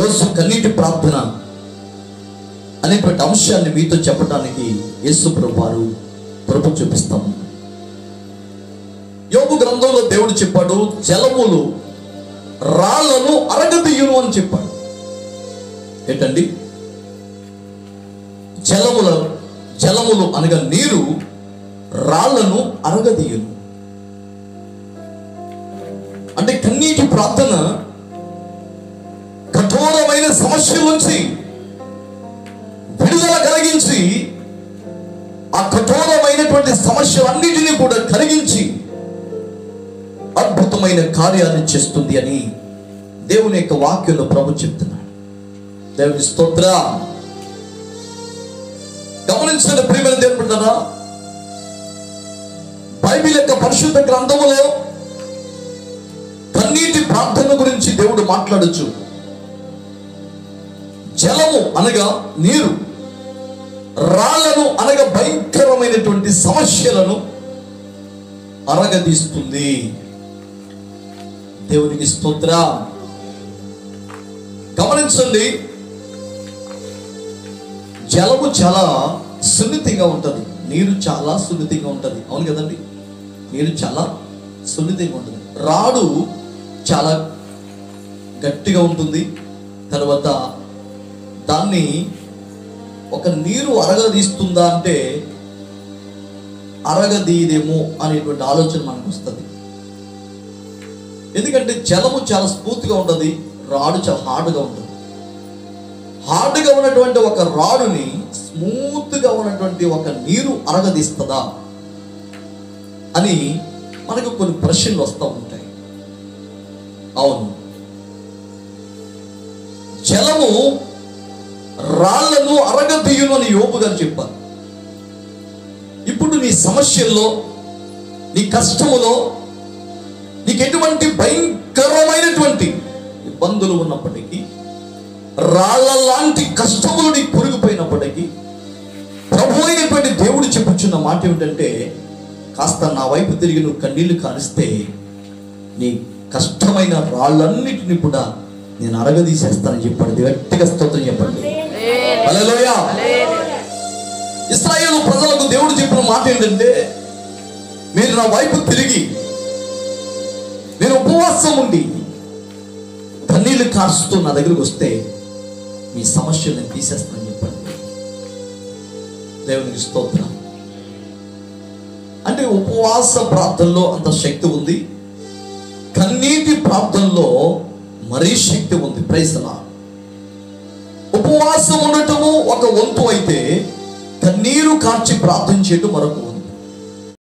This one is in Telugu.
ఈరోజు కన్నీటి ప్రార్థన అనేటువంటి అంశాన్ని మీతో చెప్పడానికి యేసు ప్రభు వారు కృప చూపిస్తాం యోగు గ్రంథంలో దేవుడు చెప్పాడు జలములు రాళ్లను అరగదీయును అని చెప్పాడు ఏంటండి జలముల జలములు అనగా నీరు రాళ్లను అరగదీయును అంటే కన్నీటి ప్రార్థన కఠోరమైన సమస్యల నుంచి విడుదల కలిగించి ఆ కఠోరమైనటువంటి సమస్యలన్నిటినీ కూడా కలిగించి అద్భుతమైన కార్యాన్ని చేస్తుంది అని దేవుని యొక్క వాక్యంలో ప్రభు చెప్తున్నాడు దేవుని స్తోత్ర గమనించిన ప్రియమైన దేవుని బిడ్డలారా, బైబిల్ యొక్క పరిశుద్ధ గ్రంథములో కన్నీటి ప్రార్థన గురించి దేవుడు మాట్లాడచ్చు జలము అనగా నీరు రాళ్లను అనగా భయంకరమైనటువంటి సమస్యలను అరగదీస్తుంది దేవునికి స్తోత్ర గమనించండి జలము చాలా సున్నితంగా ఉంటుంది నీరు చాలా సున్నితంగా ఉంటుంది అవును కదండి నీరు చాలా సున్నితంగా ఉంటుంది రాడు చాలా గట్టిగా ఉంటుంది తర్వాత దాన్ని ఒక నీరు అరగదీస్తుందా అంటే అరగదీదేమో అనేటువంటి ఆలోచన మనకు వస్తుంది ఎందుకంటే జలము చాలా స్మూత్గా ఉంటుంది రాడు చాలా హార్డ్గా ఉంటుంది హార్డ్గా ఉన్నటువంటి ఒక రాడుని స్మూత్గా ఉన్నటువంటి ఒక నీరు అరగదీస్తుందా అని మనకు కొన్ని ప్రశ్నలు వస్తూ ఉంటాయి అవును జలము రాళ్లను అరగదీయును అని యోపు గారు చెప్పారు ఇప్పుడు నీ సమస్యల్లో నీ కష్టములో నీకు ఎటువంటి భయంకరమైనటువంటి ఇబ్బందులు ఉన్నప్పటికీ రాళ్ళ లాంటి కష్టములు నీకు పొరిగిపోయినప్పటికీ ప్రభు అయినటువంటి దేవుడు చెప్పుచున్న మాట ఏమిటంటే కాస్త నా వైపు తిరిగి నువ్వు కన్నీళ్లు కారిస్తే నీ కష్టమైన రాళ్ళన్నిటిని కూడా నేను అరగదీసేస్తానని చెప్పండి గట్టిగా స్తోత్రం చెప్పండి హల్లెలూయా ఇస్రాయేల్ ప్రజలకు దేవుడు చెప్పిన మాట ఏంటంటే మీరు నా వైపు తిరిగి నేను ఉపవాసం ఉండి కన్నీళ్లు కారుస్తూ నా దగ్గరకు వస్తే మీ సమస్యలు నేను తీసేస్తానని చెప్పండి దేవునికి స్తోత్రం అంటే ఉపవాస ప్రార్థనలో అంత శక్తి ఉంది కన్నీటి ప్రార్థనలో మరీ శక్తి ఉంది ప్రైసలా ఉపవాసం ఉండటము ఒక వంతు అయితే కన్నీరు కార్చి ప్రార్థన చేయటం మరొక